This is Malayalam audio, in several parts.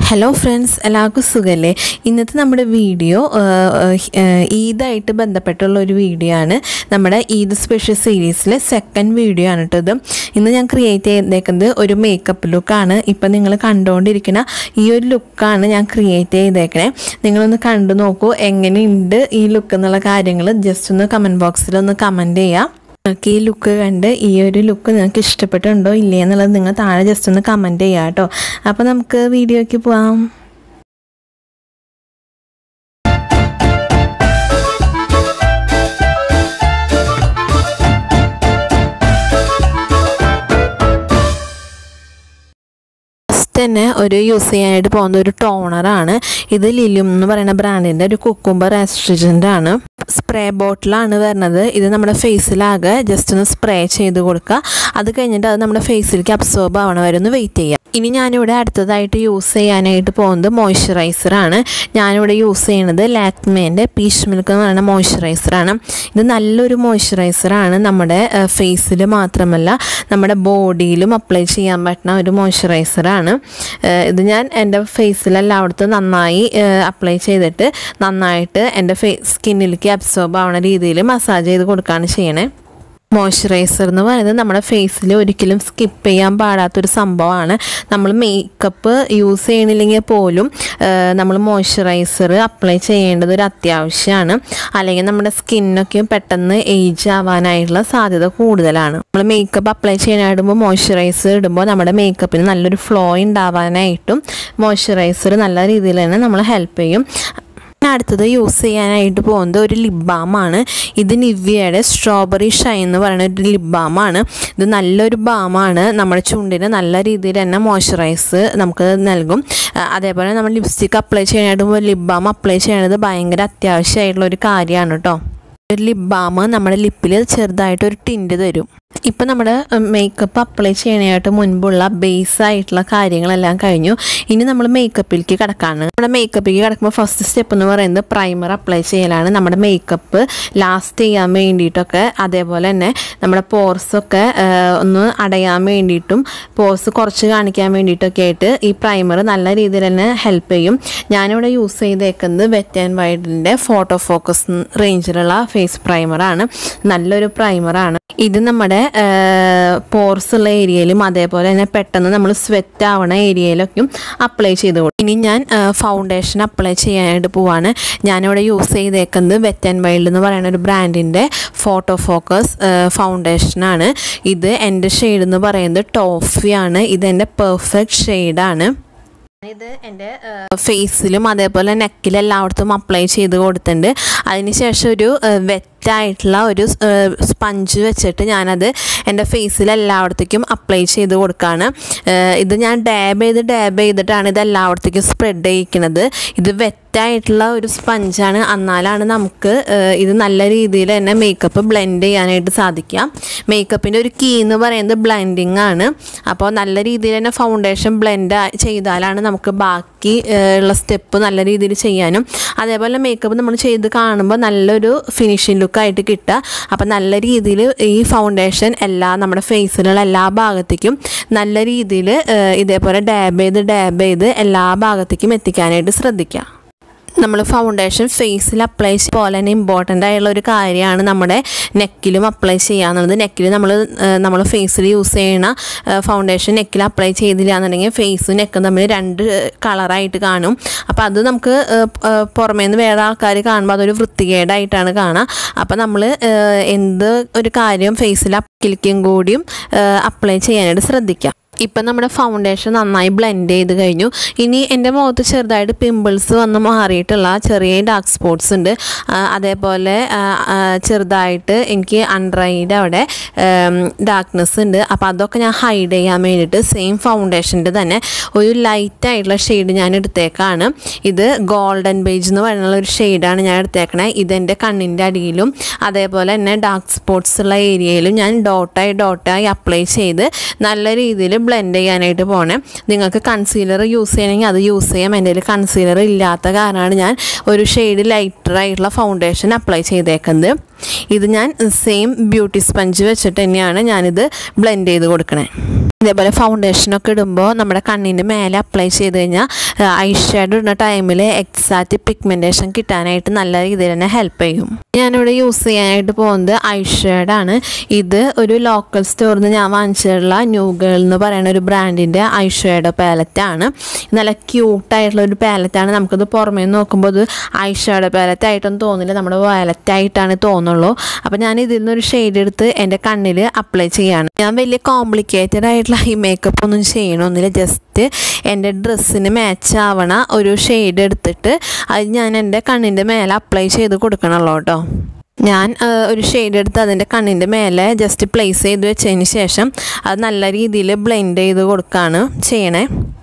ഹലോ ഫ്രണ്ട്സ് എല്ലാവർക്കും സുഖമല്ലേ ഇന്നത്തെ നമ്മുടെ വീഡിയോ ഈദായിട്ട് ബന്ധപ്പെട്ടുള്ള ഒരു വീഡിയോ ആണ് നമ്മുടെ ഈദ് സ്പെഷ്യൽ സീരീസിലെ സെക്കൻഡ് വീഡിയോ ആണ് കേട്ടോ ഇത് ഇന്ന് ഞാൻ ക്രിയേറ്റ് ചെയ്തേക്കുന്നത് ഒരു മേക്കപ്പ് ലുക്കാണ് ഇപ്പം നിങ്ങൾ കണ്ടുകൊണ്ടിരിക്കുന്ന ഈ ഒരു ലുക്കാണ് ഞാൻ ക്രിയേറ്റ് ചെയ്തേക്കണേ നിങ്ങളൊന്ന് കണ്ടു നോക്കൂ എങ്ങനെയുണ്ട് ഈ ലുക്ക് എന്നുള്ള കാര്യങ്ങൾ ജസ്റ്റ് ഒന്ന് കമൻറ്റ് ബോക്സിൽ ഒന്ന് കമൻറ്റ് ചെയ്യാം നിങ്ങൾക്ക് ഈ ലുക്ക് കണ്ട് ഈ ഒരു ലുക്ക് നിങ്ങൾക്ക് ഇഷ്ടപ്പെട്ടുണ്ടോ ഇല്ലേ എന്നുള്ളത് നിങ്ങൾ താഴെ ജസ്റ്റ് ഒന്ന് കമൻറ്റ് ചെയ്യാം കേട്ടോ അപ്പോൾ നമുക്ക് വീഡിയോയ്ക്ക് പോവാം ഫസ്റ്റ് തന്നെ ഒരു യൂസ് ചെയ്യാനായിട്ട് പോകുന്ന ഒരു ടോണറാണ് ഇത് ലിലും എന്ന് പറയുന്ന ബ്രാൻഡിൻ്റെ ഒരു കുക്കുംബർ ആസ്ട്രിജൻ്റ് ആണ് സ്പ്രേ ബോട്ടിലാണ് വരുന്നത് ഇത് നമ്മുടെ ഫേസിലാകെ ജസ്റ്റ് ഒന്ന് സ്പ്രേ ചെയ്ത് കൊടുക്കുക അത് കഴിഞ്ഞിട്ട് അത് നമ്മുടെ ഫേസിലേക്ക് അബ്സോർബ് ആവണ വരെ ഒന്ന് വെയിറ്റ് ചെയ്യുക ഇനി ഞാനിവിടെ അടുത്തതായിട്ട് യൂസ് ചെയ്യാനായിട്ട് പോകുന്നത് മോയ്സ്ചറൈസറാണ് ഞാനിവിടെ യൂസ് ചെയ്യുന്നത് ലാക്മേൻ്റെ പീച്ച് മിൽക്ക് എന്ന് പറയുന്ന മോയ്സ്ചറൈസറാണ് ഇത് നല്ലൊരു മോയ്സ്ചറൈസറാണ് നമ്മുടെ ഫേസിൽ മാത്രമല്ല നമ്മുടെ ബോഡിയിലും അപ്ലൈ ചെയ്യാൻ പറ്റുന്ന ഒരു മോയ്സ്ചറൈസറാണ് ഇത് ഞാൻ എൻ്റെ ഫേസിലെല്ലായിടത്തും നന്നായി അപ്ലൈ ചെയ്തിട്ട് നന്നായിട്ട് എൻ്റെ ഫേ സ്കിന്നിലേക്ക് അബ്സോർബ് ആവുന്ന രീതിയിൽ മസാജ് ചെയ്ത് കൊടുക്കുകയാണ് ചെയ്യണേ മോയ്സ്ചറൈസർ എന്ന് പറയുന്നത് നമ്മുടെ ഫേസിൽ ഒരിക്കലും സ്കിപ്പ് ചെയ്യാൻ പാടാത്തൊരു സംഭവമാണ് നമ്മൾ മേക്കപ്പ് യൂസ് ചെയ്യണില്ലെങ്കിൽ പോലും നമ്മൾ മോയ്സ്ചറൈസർ അപ്ലൈ ചെയ്യേണ്ടത് ഒരു അത്യാവശ്യമാണ് അല്ലെങ്കിൽ നമ്മുടെ സ്കിന്നൊക്കെ പെട്ടെന്ന് ഏജ് ആവാനായിട്ടുള്ള സാധ്യത കൂടുതലാണ് നമ്മൾ മേക്കപ്പ് അപ്ലൈ ചെയ്യാനായിടുമ്പോൾ മോയ്സ്ചറൈസർ ഇടുമ്പോൾ നമ്മുടെ മേക്കപ്പിന് നല്ലൊരു ഫ്ലോ ഉണ്ടാവാനായിട്ടും മോയ്സ്ചറൈസർ നല്ല രീതിയിൽ തന്നെ നമ്മൾ ഹെൽപ്പ് ചെയ്യും അടുത്തത് യൂസ് ചെയ്യാനായിട്ട് പോകുന്നത് ഒരു ലിപ് ബാമാണ് ഇത് നിവ്യയുടെ സ്ട്രോബെറി ഷൈൻ എന്ന് പറയുന്ന ഒരു ലിപ് ബാമാണ് ഇത് നല്ലൊരു ബാമാണ് നമ്മുടെ ചുണ്ടിന് നല്ല രീതിയിൽ തന്നെ മോയ്സ്ചറൈസ് നമുക്ക് നൽകും അതേപോലെ നമ്മൾ ലിപ്സ്റ്റിക് അപ്ലൈ ചെയ്യാനായിട്ട് ലിപ് ബാം അപ്ലൈ ചെയ്യുന്നത് ഭയങ്കര അത്യാവശ്യമായിട്ടുള്ള ഒരു കാര്യമാണ് കേട്ടോ ഒരു ലിപ് ബാം നമ്മുടെ ലിപ്പിൽ ചെറുതായിട്ട് ഒരു ടിൻറ്റ് തരും ഇപ്പം നമ്മുടെ മേക്കപ്പ് അപ്ലൈ ചെയ്യാനായിട്ട് മുൻപുള്ള ബേസ് ആയിട്ടുള്ള കാര്യങ്ങളെല്ലാം കഴിഞ്ഞു ഇനി നമ്മൾ മേക്കപ്പിലേക്ക് കിടക്കാണ് നമ്മുടെ മേക്കപ്പിലേക്ക് കിടക്കുമ്പോൾ ഫസ്റ്റ് സ്റ്റെപ്പ് എന്ന് പറയുന്നത് പ്രൈമർ അപ്ലൈ ചെയ്യലാണ് നമ്മുടെ മേക്കപ്പ് ലാസ്റ്റ് ചെയ്യാൻ വേണ്ടിയിട്ടൊക്കെ അതേപോലെ തന്നെ നമ്മുടെ പോർസൊക്കെ ഒന്ന് അടയാൻ വേണ്ടിയിട്ടും പോർസ് കുറച്ച് കാണിക്കാൻ വേണ്ടിയിട്ടൊക്കെ ആയിട്ട് ഈ പ്രൈമർ നല്ല രീതിയിൽ തന്നെ ഹെൽപ്പ് ചെയ്യും ഞാനിവിടെ യൂസ് ചെയ്തേക്കുന്നത് വെറ്റ് ആൻഡ് വൈഡിൻ്റെ ഫോട്ടോ ഫോക്കസ് റേഞ്ചിലുള്ള ഫേസ് പ്രൈമറാണ് നല്ലൊരു പ്രൈമറാണ് ഇത് നമ്മുടെ പോർസ് ഉള്ള ഏരിയയിലും അതേപോലെ തന്നെ പെട്ടെന്ന് നമ്മൾ സ്വെറ്റ് ആവണ ഏരിയയിലൊക്കെ അപ്ലൈ ചെയ്ത് കൊടുക്കും ഇനി ഞാൻ ഫൗണ്ടേഷൻ അപ്ലൈ ചെയ്യാനായിട്ട് പോവാണ് ഞാനിവിടെ യൂസ് ചെയ്തേക്കുന്നത് വെറ്റ് ആൻഡ് വൈൽഡ് എന്ന് പറയുന്ന ഒരു ബ്രാൻഡിൻ്റെ ഫോട്ടോ ഫോക്കസ് ഫൗണ്ടേഷനാണ് ഇത് എൻ്റെ ഷെയ്ഡ് എന്ന് പറയുന്നത് ടോഫിയാണ് ഇത് എൻ്റെ പെർഫെക്റ്റ് ഷെയ്ഡാണ് ഇത് എൻ്റെ ഫേസിലും അതേപോലെ നെക്കിലും എല്ലായിടത്തും അപ്ലൈ ചെയ്ത് കൊടുത്തിട്ടുണ്ട് അതിനുശേഷം ഒരു വെറ്റായിട്ടുള്ള ഒരു സ്പഞ്ച് വെച്ചിട്ട് ഞാനത് എൻ്റെ ഫേസിൽ എല്ലായിടത്തേക്കും അപ്ലൈ ചെയ്ത് കൊടുക്കുകയാണ് ഇത് ഞാൻ ഡാബ് ചെയ്ത് ഡാബ് ചെയ്തിട്ടാണ് ഇത് എല്ലായിടത്തേക്കും സ്പ്രെഡ് ചെയ്യിക്കുന്നത് ഇത് വെറ്റായിട്ടുള്ള ഒരു സ്പഞ്ചാണ് എന്നാലാണ് നമുക്ക് ഇത് നല്ല രീതിയിൽ തന്നെ മേക്കപ്പ് ബ്ലെൻഡ് ചെയ്യാനായിട്ട് സാധിക്കുക മേക്കപ്പിൻ്റെ ഒരു കീ എന്ന് പറയുന്നത് ബ്ലെൻഡിങ് ആണ് അപ്പോൾ നല്ല രീതിയിൽ തന്നെ ഫൗണ്ടേഷൻ ബ്ലെൻഡ് ചെയ്താലാണ് നമുക്ക് ബാക്കി ഉള്ള സ്റ്റെപ്പ് നല്ല രീതിയിൽ ചെയ്യാനും അതേപോലെ മേക്കപ്പ് നമ്മൾ ചെയ്ത് കാണുമ്പോൾ നല്ലൊരു ഫിനിഷിംഗ് ലുക്കായിട്ട് കിട്ടുക അപ്പം നല്ല രീതിയിൽ ഈ ഫൗണ്ടേഷൻ എല്ലാ നമ്മുടെ ഫേസിലുള്ള എല്ലാ ഭാഗത്തേക്കും നല്ല രീതിയിൽ ഇതേപോലെ ഡാബ് ചെയ്ത് ഡാബ് ചെയ്ത് എല്ലാ ഭാഗത്തേക്കും എത്തിക്കാനായിട്ട് ശ്രദ്ധിക്കുക നമ്മൾ ഫൗണ്ടേഷൻ ഫേസിൽ അപ്ലൈ പോലെ തന്നെ ഇമ്പോർട്ടൻ്റ് ആയിട്ടുള്ള ഒരു കാര്യമാണ് നമ്മുടെ നെക്കിലും അപ്ലൈ ചെയ്യാന്നുള്ളത് നെക്കിൽ നമ്മൾ നമ്മൾ ഫേസിൽ യൂസ് ചെയ്യണ ഫൗണ്ടേഷൻ നെക്കിൽ അപ്ലൈ ചെയ്തില്ല എന്നുണ്ടെങ്കിൽ ഫേസും നെക്കും തമ്മിൽ രണ്ട് കളറായിട്ട് കാണും അപ്പോൾ അത് നമുക്ക് പുറമേ നിന്ന് വേറെ ആൾക്കാർ കാണുമ്പോൾ അതൊരു വൃത്തികേടായിട്ടാണ് കാണുക അപ്പോൾ നമ്മൾ എന്ത് ഒരു കാര്യം ഫേസിൽ അപ്പിലിക്കും കൂടിയും അപ്ലൈ ചെയ്യാനായിട്ട് ശ്രദ്ധിക്കാം ഇപ്പം നമ്മുടെ ഫൗണ്ടേഷൻ നന്നായി ബ്ലെൻഡ് ചെയ്ത് കഴിഞ്ഞു ഇനി എൻ്റെ മുഖത്ത് ചെറുതായിട്ട് പിമ്പിൾസ് വന്ന് മാറിയിട്ടുള്ള ചെറിയ ഡാർക്ക് സ്പോട്ട്സ് ഉണ്ട് അതേപോലെ ചെറുതായിട്ട് എനിക്ക് അണ്ടർ അവിടെ ഡാർക്ക്നെസ് ഉണ്ട് അപ്പോൾ അതൊക്കെ ഞാൻ ഹൈഡ് ചെയ്യാൻ വേണ്ടിയിട്ട് സെയിം ഫൗണ്ടേഷൻ്റെ തന്നെ ഒരു ലൈറ്റ് ആയിട്ടുള്ള ഷെയ്ഡ് ഞാൻ എടുത്തേക്കാണ് ഇത് ഗോൾഡൻ ബേജ് എന്ന് പറയുന്ന ഒരു ഷെയ്ഡാണ് ഞാൻ എടുത്തേക്കണേ ഇതെൻ്റെ കണ്ണിൻ്റെ അടിയിലും അതേപോലെ തന്നെ ഡാർക്ക് സ്പോട്ട്സ് ഉള്ള ഏരിയയിലും ഞാൻ ഡോട്ടായി ഡോട്ടായി അപ്ലൈ ചെയ്ത് നല്ല രീതിയിൽ ബ്ലെൻഡ് ചെയ്യാനായിട്ട് പോണേ നിങ്ങൾക്ക് കൺസീലർ യൂസ് ചെയ്യണമെങ്കിൽ അത് യൂസ് ചെയ്യാം എൻ്റെ കയ്യിൽ കൺസീലർ ഇല്ലാത്ത കാരണമാണ് ഞാൻ ഒരു ഷെയ്ഡ് ലൈറ്റർ ആയിട്ടുള്ള ഫൗണ്ടേഷൻ അപ്ലൈ ചെയ്തേക്കുന്നത് ഇത് ഞാൻ സെയിം ബ്യൂട്ടി സ്പഞ്ച് വെച്ചിട്ട് തന്നെയാണ് ഞാനിത് ബ്ലെൻഡ് ചെയ്ത് കൊടുക്കണേ ഇതേപോലെ ഫൗണ്ടേഷനൊക്കെ ഇടുമ്പോൾ നമ്മുടെ കണ്ണിൻ്റെ മേലെ അപ്ലൈ ചെയ്ത് കഴിഞ്ഞാൽ ഐ ഷാഡോ ഇടുന്ന ടൈമിൽ എക്സാക്റ്റ് പിഗ്മെൻറ്റേഷൻ കിട്ടാനായിട്ട് നല്ല രീതിയിൽ തന്നെ ഹെൽപ്പ് ചെയ്യും ഞാനിവിടെ യൂസ് ചെയ്യാനായിട്ട് പോകുന്നത് ഐ ഷെയ്ഡാണ് ഇത് ഒരു ലോക്കൽ സ്റ്റോറിൽ നിന്ന് ഞാൻ വാങ്ങിച്ചിട്ടുള്ള ന്യൂ ഗേൾ എന്ന് പറയുന്ന ഒരു ബ്രാൻഡിൻ്റെ ഐ ഷെയ്ഡോ പാലറ്റാണ് നല്ല ക്യൂട്ടായിട്ടുള്ള ഒരു പാലറ്റാണ് നമുക്കിത് പുറമേ നിന്ന് നോക്കുമ്പോൾ ഇത് ഐ ഷെയ്ഡോ പാലറ്റ് ആയിട്ടൊന്നും തോന്നില്ല നമ്മുടെ വയലറ്റ് ആയിട്ടാണ് തോന്നുള്ളൂ അപ്പോൾ ഞാൻ ഇതിൽ നിന്നൊരു ഷെയ്ഡ് എടുത്ത് എൻ്റെ കണ്ണിൽ അപ്ലൈ ചെയ്യാണ് ഞാൻ വലിയ കോംപ്ലിക്കേറ്റഡ് ആയിട്ടുള്ള ഈ മേക്കപ്പ് ഒന്നും ചെയ്യണമെന്നില്ല ജസ്റ്റ് എൻ്റെ ഡ്രസ്സിന് മാച്ച് ആവണ ഒരു ഷെയ്ഡ് എടുത്തിട്ട് അത് ഞാൻ എൻ്റെ കണ്ണിൻ്റെ മേലെ അപ്ലൈ ചെയ്ത് കൊടുക്കണമല്ലോ കേട്ടോ ഞാൻ ആ, ഒരു ഷെയ്ഡ് എടുത്ത് അതിൻ്റെ കണ്ണിൻ്റെ മേലെ ജസ്റ്റ് പ്ലേസ് ചെയ്ത് വെച്ചതിന് ശേഷം അത് നല്ല രീതിയിൽ ബ്ലെൻഡ് ചെയ്ത് കൊടുക്കുകയാണ് ചെയ്യണേ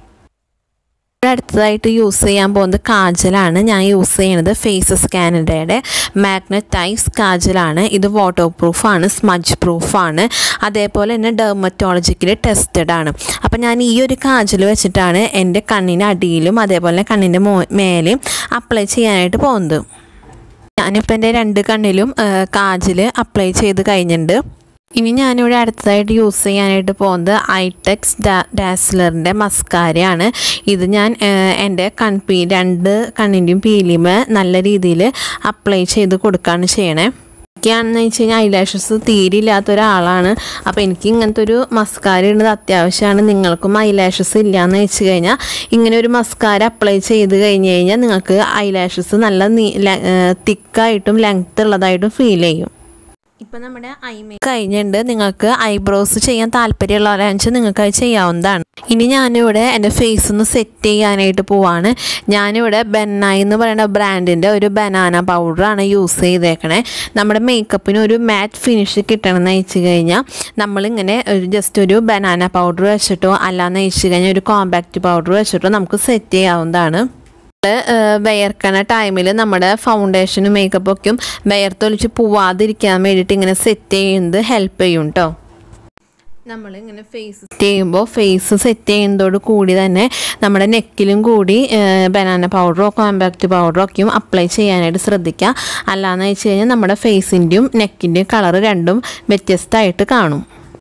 ഇവിടെ അടുത്തതായിട്ട് യൂസ് ചെയ്യാൻ പോകുന്നത് കാജലാണ് ഞാൻ യൂസ് ചെയ്യുന്നത് ഫേസസ് കാനഡയുടെ മാഗ്നറ്റൈസ് കാജലാണ് ഇത് വാട്ടർ പ്രൂഫാണ് സ്മജ് പ്രൂഫാണ് അതേപോലെ തന്നെ ഡെർമറ്റോളജിക്കലി ടെസ്റ്റഡ് ആണ് അപ്പം ഞാൻ ഈ ഒരു കാജൽ വെച്ചിട്ടാണ് എൻ്റെ കണ്ണിൻ്റെ അടിയിലും അതേപോലെ തന്നെ കണ്ണിൻ്റെ മോ മേലെയും അപ്ലൈ ചെയ്യാനായിട്ട് പോകുന്നത് ഞാനിപ്പോൾ എൻ്റെ രണ്ട് കണ്ണിലും കാജൽ അപ്ലൈ ചെയ്ത് കഴിഞ്ഞിട്ടുണ്ട് ഇനി ഞാനിവിടെ അടുത്തതായിട്ട് യൂസ് ചെയ്യാനായിട്ട് പോകുന്നത് ഐടെക്സ് ഡാ ഡാസ്ലറിൻ്റെ മസ്കാരയാണ് ഇത് ഞാൻ ഏഹ്, എൻ്റെ കൺപീ രണ്ട് കണ്ണിൻ്റെയും പീലിമ നല്ല രീതിയിൽ അപ്ലൈ ചെയ്ത് കൊടുക്കുകയാണ് ചെയ്യണേ എനിക്കാണെന്ന് വെച്ച് കഴിഞ്ഞാൽ ഐലാഷസ് തീരെ ഇല്ലാത്ത ഒരാളാണ് അപ്പോൾ എനിക്ക് ഇങ്ങനത്തെ ഒരു മസ്കാര ഇടുന്നത് അത്യാവശ്യമാണ് നിങ്ങൾക്കും ഐലാഷസ് ഇല്ലയെന്ന് വെച്ച് കഴിഞ്ഞാൽ ഇങ്ങനെ ഒരു മസ്കാര അപ്ലൈ ചെയ്ത് കഴിഞ്ഞ് കഴിഞ്ഞാൽ നിങ്ങൾക്ക് ഐലാഷസ് നല്ല നീ തിക്കായിട്ടും ലെങ്ത് ഉള്ളതായിട്ടും ഫീൽ ചെയ്യും ഇപ്പം നമ്മുടെ ഐ മേക്ക് കഴിഞ്ഞിട്ടുണ്ട് നിങ്ങൾക്ക് ഐബ്രോസ് ചെയ്യാൻ താല്പര്യമുള്ളവരാണെന്ന് വെച്ചാൽ നിങ്ങൾക്ക് അത് ചെയ്യാവുന്നതാണ് ഇനി ഞാനിവിടെ എൻ്റെ ഫേസ് ഒന്ന് സെറ്റ് ചെയ്യാനായിട്ട് പോവാണ് ഞാനിവിടെ ബെന്നായി എന്ന് പറയുന്ന ബ്രാൻഡിൻ്റെ ഒരു ബനാന പൗഡറാണ് യൂസ് ചെയ്തേക്കണേ നമ്മുടെ മേക്കപ്പിന് ഒരു മാറ്റ് ഫിനിഷ് കിട്ടണമെന്ന് വെച്ച് കഴിഞ്ഞാൽ നമ്മളിങ്ങനെ ഒരു ജസ്റ്റ് ഒരു ബനാന പൗഡർ വെച്ചിട്ടോ അല്ലാന്ന് വെച്ച് കഴിഞ്ഞാൽ ഒരു കോമ്പാക്റ്റ് പൗഡർ വെച്ചിട്ടോ നമുക്ക് സെറ്റ് ചെയ്യാവുന്നതാണ് വിയർക്കണ ടൈമിൽ നമ്മുടെ ഫൗണ്ടേഷനും മേക്കപ്പൊക്കെയും വിയർത്തൊലിച്ച് പോവാതിരിക്കാൻ വേണ്ടിയിട്ട് ഇങ്ങനെ സെറ്റ് ചെയ്യുന്നത് ഹെൽപ്പ് ചെയ്യും കേട്ടോ നമ്മളിങ്ങനെ ഫേസ് സെറ്റ് ചെയ്യുമ്പോൾ ഫേസ് സെറ്റ് ചെയ്യുന്നതോട് കൂടി തന്നെ നമ്മുടെ നെക്കിലും കൂടി ബനാന പൗഡറോ കോമ്പാക്റ്റ് പൗഡറോ ഒക്കെയും അപ്ലൈ ചെയ്യാനായിട്ട് ശ്രദ്ധിക്കുക അല്ലാന്ന് വെച്ച് കഴിഞ്ഞാൽ നമ്മുടെ ഫേസിൻ്റെയും നെക്കിൻ്റെയും കളർ രണ്ടും വ്യത്യസ്തമായിട്ട് കാണും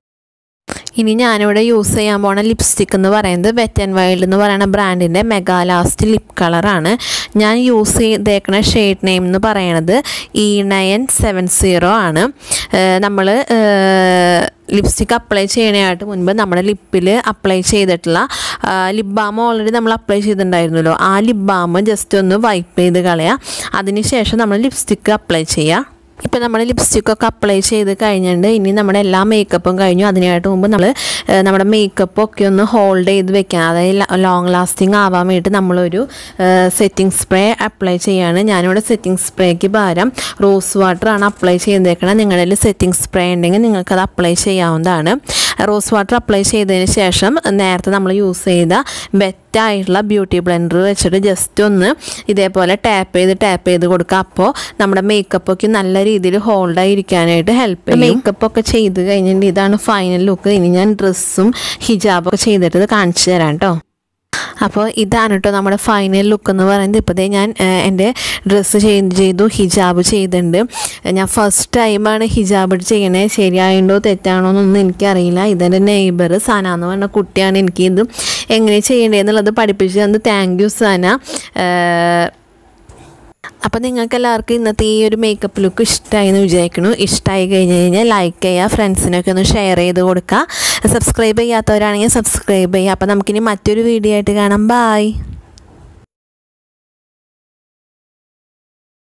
ഇനി ഞാനിവിടെ യൂസ് ചെയ്യാൻ പോണ ലിപ്സ്റ്റിക് എന്ന് പറയുന്നത് വെറ്റ് ആൻഡ് വൈൽഡ് എന്ന് പറയുന്ന ബ്രാൻഡിൻ്റെ മെഗാലാസ്റ്റ് ലിപ് കളറാണ് ഞാൻ യൂസ് ചെയ്തേക്കുന്ന ഷെയ്ഡ് നെയിം എന്ന് പറയുന്നത് ഇ നയൻ സെവൻ സീറോ ആണ് നമ്മൾ ലിപ്സ്റ്റിക് അപ്ലൈ ചെയ്യണയായിട്ട് മുൻപ് നമ്മുടെ ലിപ്പിൽ അപ്ലൈ ചെയ്തിട്ടുള്ള ലിപ് ബാം ഓൾറെഡി നമ്മൾ അപ്ലൈ ചെയ്തിട്ടുണ്ടായിരുന്നല്ലോ ആ ലിപ് ബാം ജസ്റ്റ് ഒന്ന് വൈപ്പ് ചെയ്ത് കളയുക അതിനുശേഷം നമ്മൾ ലിപ്സ്റ്റിക്ക് അപ്ലൈ ചെയ്യുക ഇപ്പം നമ്മൾ ലിപ്സ്റ്റിക്കൊക്കെ അപ്ലൈ ചെയ്ത് കഴിഞ്ഞിട്ടുണ്ട് ഇനി നമ്മുടെ എല്ലാ മേക്കപ്പും കഴിഞ്ഞു അതിനായിട്ട് മുമ്പ് നമ്മൾ നമ്മുടെ മേക്കപ്പ് ഒക്കെ ഒന്ന് ഹോൾഡ് ചെയ്ത് വെക്കാൻ അതായത് ലോങ് ലാസ്റ്റിംഗ് ആവാൻ വേണ്ടിയിട്ട് നമ്മളൊരു സെറ്റിംഗ് സ്പ്രേ അപ്ലൈ ചെയ്യാണ് ഞാനിവിടെ സെറ്റിംഗ് സ്പ്രേക്ക് പകരം റോസ് വാട്ടറാണ് അപ്ലൈ ചെയ്തേക്കണം നിങ്ങളുടെ കയ്യിൽ സെറ്റിംഗ് സ്പ്രേ ഉണ്ടെങ്കിൽ നിങ്ങൾക്കത് അപ്ലൈ ചെയ്യാവുന്നതാണ് റോസ് വാട്ടർ അപ്ലൈ ചെയ്തതിന് ശേഷം നേരത്തെ നമ്മൾ യൂസ് ചെയ്ത ബെറ്റായിട്ടുള്ള ബ്യൂട്ടി ബ്ലെൻഡർ വെച്ചിട്ട് ജസ്റ്റ് ഒന്ന് ഇതേപോലെ ടാപ്പ് ചെയ്ത് ടാപ്പ് ചെയ്ത് കൊടുക്കുക അപ്പോൾ നമ്മുടെ മേക്കപ്പൊക്കെ നല്ല രീതിയിൽ ഹോൾഡായി ഇരിക്കാനായിട്ട് ഹെൽപ്പ് ചെയ്യും മേക്കപ്പ് ഒക്കെ ചെയ്ത് കഴിഞ്ഞിട്ട് ഇതാണ് ഫൈനൽ ലുക്ക് ഇനി ഞാൻ ഡ്രസ്സും ഹിജാബൊക്കെ ചെയ്തിട്ട് ഇത് കാണിച്ചു തരാം കേട്ടോ അപ്പോൾ ഇതാണ് കേട്ടോ നമ്മുടെ ഫൈനൽ ലുക്ക് എന്ന് പറയുന്നത് ഇപ്പോഴത്തെ ഞാൻ ഏഹ്, എൻ്റെ ഡ്രസ്സ് ചേഞ്ച് ചെയ്തു ഹിജാബ് ചെയ്തിട്ടുണ്ട് ഞാൻ ഫസ്റ്റ് ടൈമാണ് ഹിജാബ് ചെയ്യണേ ശരിയായിട്ടുണ്ടോ തെറ്റാണോ എന്നൊന്നും എനിക്കറിയില്ല ഇതെൻ്റെ നെയ്ബർ സന എന്ന് പറഞ്ഞ കുട്ടിയാണ് എനിക്കിത് എങ്ങനെ ചെയ്യേണ്ടതെന്നുള്ളത് പഠിപ്പിച്ച് തന്നത് താങ്ക് യു സന ഏഹ്, അപ്പോൾ നിങ്ങൾക്ക് എല്ലാവർക്കും ഇന്നത്തെ ഈ ഒരു മേക്കപ്പ് ലുക്ക് ഇഷ്ടമായി എന്ന് വിചാരിക്കുന്നു ഇഷ്ടമായി കഴിഞ്ഞ് കഴിഞ്ഞാൽ ലൈക്ക് ചെയ്യുക ഫ്രണ്ട്സിനൊക്കെ ഒന്ന് ഷെയർ ചെയ്ത് കൊടുക്കുക സബ്സ്ക്രൈബ് ചെയ്യാത്തവരാണെങ്കിൽ സബ്സ്ക്രൈബ് ചെയ്യുക അപ്പോൾ നമുക്കിനി മറ്റൊരു വീഡിയോ ആയിട്ട് കാണാം ബായ്